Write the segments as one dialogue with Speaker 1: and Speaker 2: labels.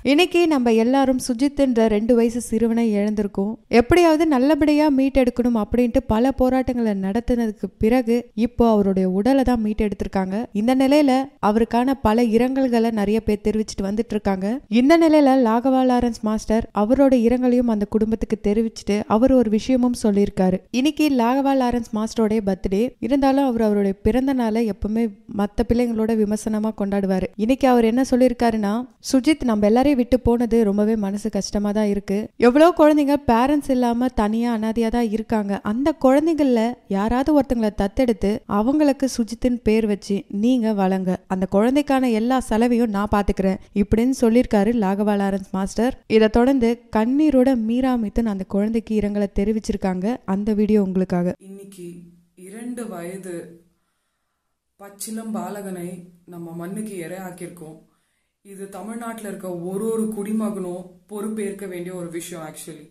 Speaker 1: இன்னைக்கு நம்ம எல்லாரும் சுஜித்ன்ற ரெண்டு வயசு சிறுவனை இழந்திருக்கோம் எப்படியாவது நல்லபடியா மீட்டெடுக்கணும் அப்படின்ட்டு பல போராட்டங்களை நடத்தினதுக்கு பிறகு இப்போ அவருடைய உடலை தான் மீட்டெடுத்திருக்காங்க இந்த நிலையில அவருக்கான பல இரங்கல்களை நிறைய பேர் தெரிவிச்சுட்டு வந்துட்டு இருக்காங்க இந்த நிலையில லாகவா லாரன்ஸ் மாஸ்டர் அவரோட இரங்கலையும் அந்த குடும்பத்துக்கு தெரிவிச்சுட்டு அவர் ஒரு விஷயமும் சொல்லியிருக்காரு இன்னைக்கு லாகவா லாரன்ஸ் மாஸ்டரோடைய பர்த்டே இருந்தாலும் அவர் அவருடைய பிறந்த நாளை எப்பவுமே மற்ற பிள்ளைங்களோட விமர்சனமா கொண்டாடுவாரு இன்னைக்கு அவர் என்ன சொல்லியிருக்காருன்னா சுஜித் நம்ம எல்லாரையும் விட்டு போனது ரொம்பவே மனசு கஷ்டமா தான் இருக்கு எவ்வளோ குழந்தைங்க பேரண்ட்ஸ் இல்லாம தனியா அனாதையா தான் இருக்காங்க அந்த குழந்தைங்கள்ல யாராவது ஒருத்தங்களை தத்தெடுத்து அவங்களுக்கு சுஜித்தின் பேர் வச்சு நீங்க வளங்க அந்த குழந்தைக்கான எல்லா செலவையும் நான் பாத்துக்கிறேன் இப்படின்னு சொல்லியிருக்காரு லாகவா லாரன்ஸ் மாஸ்டர் இதை தொடர்ந்து கண்ணீரோட மீரா மித்தன் அந்த குழந்தைக்கு இரங்கலை தெரிவிச்சிருக்காங்க அந்த வீடியோ உங்களுக்காக
Speaker 2: இன்னைக்கு இரண்டு வயது பச்சிலம் பாலகனை நம்ம மண்ணுக்கு இரையாக்கியிருக்கோம் இது தமிழ்நாட்டில் இருக்க ஒரு ஒரு குடிமகனும் பொறுப்பேற்க வேண்டிய ஒரு விஷயம் ஆக்சுவலி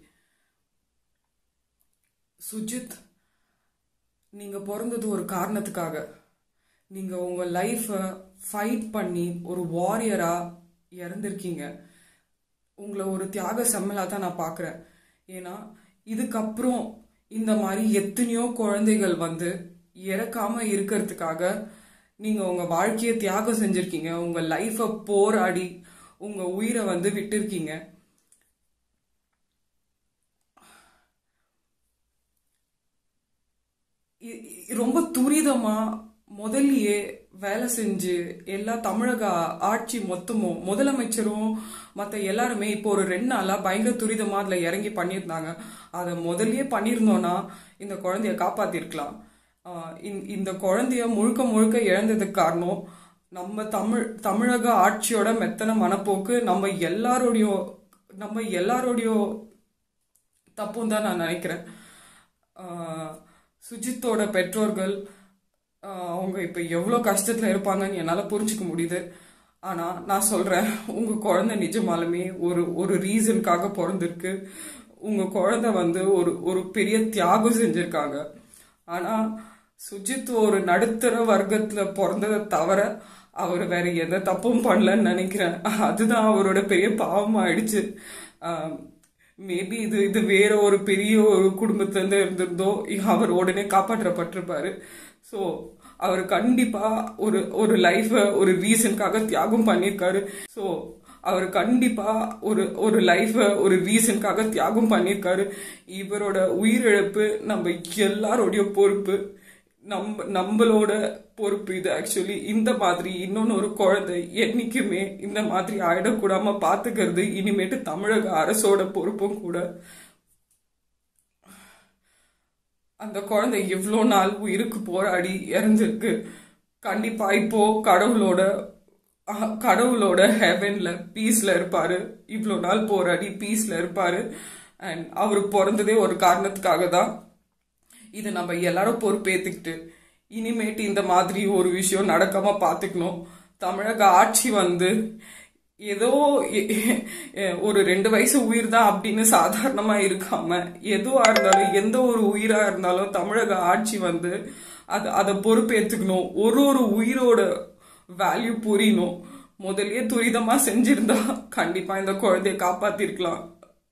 Speaker 2: சுஜித் நீங்க பிறந்தது ஒரு காரணத்துக்காக நீங்க உங்க லைஃபை ஃபைட் பண்ணி ஒரு வாரியரா இறந்திருக்கீங்க உங்களை ஒரு தியாக செம்மலா தான் நான் பார்க்குறேன் ஏன்னா இதுக்கப்புறம் இந்த மாதிரி எத்தனையோ குழந்தைகள் வந்து இறக்காம இருக்கிறதுக்காக நீங்க உங்க வாழ்க்கையை தியாகம் செஞ்சிருக்கீங்க உங்க லைஃபை போராடி உங்க உயிரை வந்து விட்டிருக்கீங்க இ- இ- ரொம்ப துரிதமா முதல்லயே வேலை செஞ்சு எல்லா தமிழக ஆட்சி மொத்தமும் முதலமைச்சரும் மத்த எல்லாருமே இப்போ ஒரு ரெண்டு நாளா பயங்கர துரிதமா அதுல இறங்கி பண்ணியிருந்தாங்க அதை முதல்லயே பண்ணியிருந்தோம்னா இந்த குழந்தைய காப்பாத்திருக்கலாம் ஆஹ் இந்த- இந்த குழந்தைய முழுக்க முழுக்க இழந்ததுக்கு காரணம் நம்ம தமிழ் தமிழக ஆட்சியோட மெத்தன மனப்போக்கு நம்ம எல்லாரோடைய நம்ம எல்லாரோடைய தப்பும் தான் நான் நினைக்கிறேன் ஆஹ் சுஜித்தோட பெற்றோர்கள் ஆஹ் அவங்க இப்போ எவ்வளோ கஷ்டத்தில் இருப்பாங்கன்னு என்னால் புரிஞ்சுக்க முடியுது ஆனால் நான் சொல்கிறேன் உங்கள் குழந்தை நிஜமாலுமே ஒரு ஒரு ரீசனுக்காக பிறந்திருக்கு உங்கள் குழந்தை வந்து ஒரு ஒரு பெரிய தியாகம் செஞ்சுருக்காங்க ஆனால் சுஜித் ஒரு நடுத்தர வர்க்கத்தில் பிறந்ததை தவிர அவர் வேற எந்த தப்பும் பண்ணலன்னு நினைக்கிறேன் அதுதான் அவரோட பெரிய பாவமாயிடுச்சு ஆஹ் மேபி இது இது வேற ஒரு பெரிய ஒரு குடும்பத்துல இருந்து இருந்திருந்தோ அவர் உடனே காப்பாற்றப்பட்டிருப்பாரு ஸோ அவர் கண்டிப்பா ஒரு ஒரு லைஃப ஒரு ரீசனுக்காக தியாகம் பண்ணியிருக்காரு ஸோ அவர் கண்டிப்பா ஒரு ஒரு லைஃப ஒரு ரீசனுக்காக தியாகம் பண்ணியிருக்காரு இவரோட உயிரிழப்பு நம்ம எல்லாரோடைய பொறுப்பு நம்ம நம்மளோட பொறுப்பு இது ஆக்சுவலி இந்த மாதிரி இன்னொன்னு ஒரு குழந்தை என்னைக்குமே இந்த மாதிரி ஆயிடக்கூடாம பாத்துக்கிறது இனிமேட்டு தமிழக அரசோட பொறுப்பும் கூட அந்த குழந்தை இவ்வளோ நாள் உயிருக்கு போராடி இறந்திருக்கு கண்டிப்பா இப்போ கடவுளோட அஹ், கடவுளோட ஹெவன்ல பீஸ்ல இருப்பாரு இவ்வளோ நாள் போராடி பீஸ்ல இருப்பாரு அண்ட் அவர் பிறந்ததே ஒரு காரணத்துக்காக தான் இது நம்ம எல்லாரும் பொறுப்பேத்துக்கிட்டு இனிமேட்டு இந்த மாதிரி ஒரு விஷயம் நடக்காம பாத்துக்கணும் தமிழக ஆட்சி வந்து ஏதோ எ- எ- ஒரு ரெண்டு வயசு உயிர் தான் அப்படின்னு சாதாரணமா இருக்காம எதுவா இருந்தாலும் எந்த ஒரு உயிரா இருந்தாலும் தமிழக ஆட்சி வந்து அது அதை பொறுப்பேத்துக்கணும் ஒரு ஒரு உயிரோட வேல்யூ புரியணும் முதல்லயே துரிதமா செஞ்சிருந்தா கண்டிப்பா இந்த குழந்தைய காப்பாத்திருக்கலாம்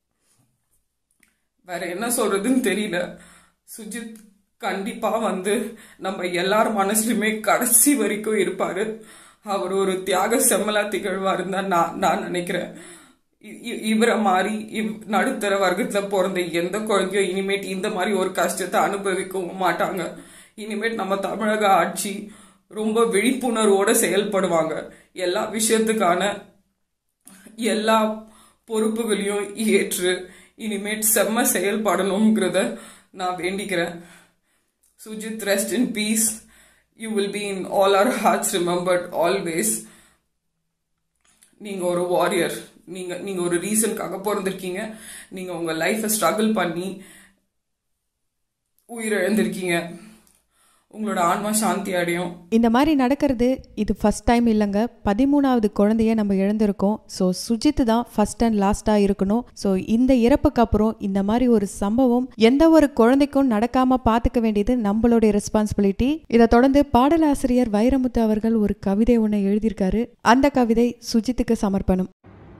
Speaker 2: வேற என்ன சொல்றதுன்னு தெரியல சுஜித் கண்டிப்பா வந்து நம்ம எல்லார் மனசுலயுமே கடைசி வரைக்கும் இருப்பாரு அவர் ஒரு தியாக செம்மலா திகழ்வாருன்னு தான் நான் நான் நினைக்கிறேன் இ- இ- இவரை மாதிரி இவ் நடுத்தர வர்க்கத்துல பிறந்த எந்த குழந்தையும் இனிமேட் இந்த மாதிரி ஒரு கஷ்டத்தை அனுபவிக்கவும் மாட்டாங்க இனிமேட் நம்ம தமிழக ஆட்சி ரொம்ப விழிப்புணர்வோட செயல்படுவாங்க எல்லா விஷயத்துக்கான எல்லா பொறுப்புகளையும் ஏற்று இனிமேட் செம்ம செயல்படணுங்கிறத நான் வேண்டிக்கிறேன் Sujith rest in peace you will be in all our hearts remembered always நீங்க ஒரு வாரியர் நீங்க நீங்க ஒரு ரீசனுக்காக பிறந்திருக்கீங்க நீங்க உங்க லைஃபை ஸ்ட்ரகிள் பண்ணி உயிரிழந்திருக்கீங்க உங்களோட ஆன்மா சாந்தி அடையும்
Speaker 1: இந்த மாதிரி நடக்கிறது இது ஃபர்ஸ்ட் டைம் இல்லைங்க பதிமூணாவது குழந்தைய நம்ம இழந்திருக்கோம் ஸோ சுஜித் தான் ஃபர்ஸ்ட் அண்ட் லாஸ்ட்டாக இருக்கணும் ஸோ இந்த இறப்புக்கு அப்புறம் இந்த மாதிரி ஒரு சம்பவம் எந்த ஒரு குழந்தைக்கும் நடக்காம பார்த்துக்க வேண்டியது நம்மளுடைய ரெஸ்பான்சிபிலிட்டி இதை தொடர்ந்து பாடலாசிரியர் வைரமுத்து அவர்கள் ஒரு கவிதை ஒன்று எழுதியிருக்காரு அந்த கவிதை சுஜித்துக்கு சமர்ப்பணம்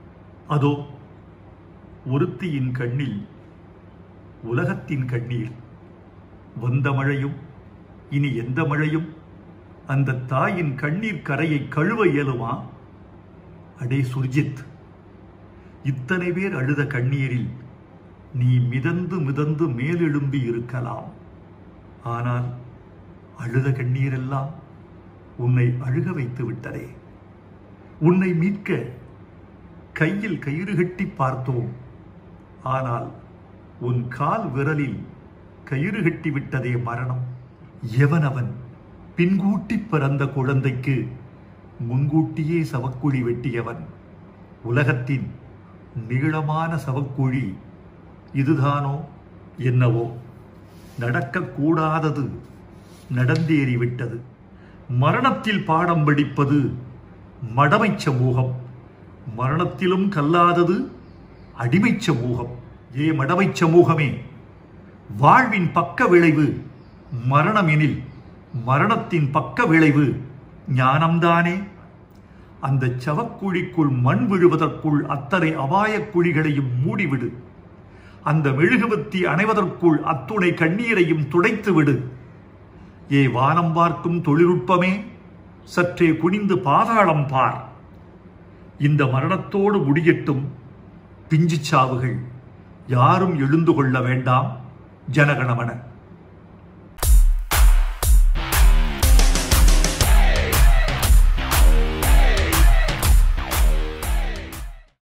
Speaker 3: அதோ ஒருத்தியின் கண்ணில் உலகத்தின் கண்ணீர் வந்த மழையும் இனி எந்த மழையும் அந்த தாயின் கண்ணீர் கரையை கழுவ இயலுமா அடே சுர்ஜித் இத்தனை பேர் அழுத கண்ணீரில் நீ மிதந்து மிதந்து மேலெழும்பி இருக்கலாம் ஆனால் அழுத கண்ணீரெல்லாம் உன்னை அழுக வைத்து விட்டதே உன்னை மீட்க கையில் கயிறு கட்டி பார்த்தோம் ஆனால் உன் கால் விரலில் கயிறு கட்டி விட்டதே மரணம் எவனவன் பின்கூட்டி பிறந்த குழந்தைக்கு முன்கூட்டியே சவக்குழி வெட்டியவன் உலகத்தின் நீளமான சவக்குழி இதுதானோ என்னவோ நடக்கக்கூடாதது நடந்தேறிவிட்டது மரணத்தில் பாடம் படிப்பது மடமைச் சமூகம் மரணத்திலும் கல்லாதது அடிமைச் சமூகம் ஏ மடமைச் சமூகமே வாழ்வின் பக்க விளைவு மரணம் எனில் மரணத்தின் பக்க விளைவு ஞானம்தானே அந்த சவக்குழிக்குள் மண் விழுவதற்குள் அத்தனை அபாயக் குழிகளையும் மூடிவிடு அந்த மெழுகுவத்தி அணைவதற்குள் அத்துணை கண்ணீரையும் துடைத்து விடு ஏ வானம் பார்க்கும் தொழில்நுட்பமே சற்றே குனிந்து பாதாளம் பார் இந்த மரணத்தோடு முடியட்டும் பிஞ்சு சாவுகள் யாரும் எழுந்து கொள்ள வேண்டாம் ஜனகணமன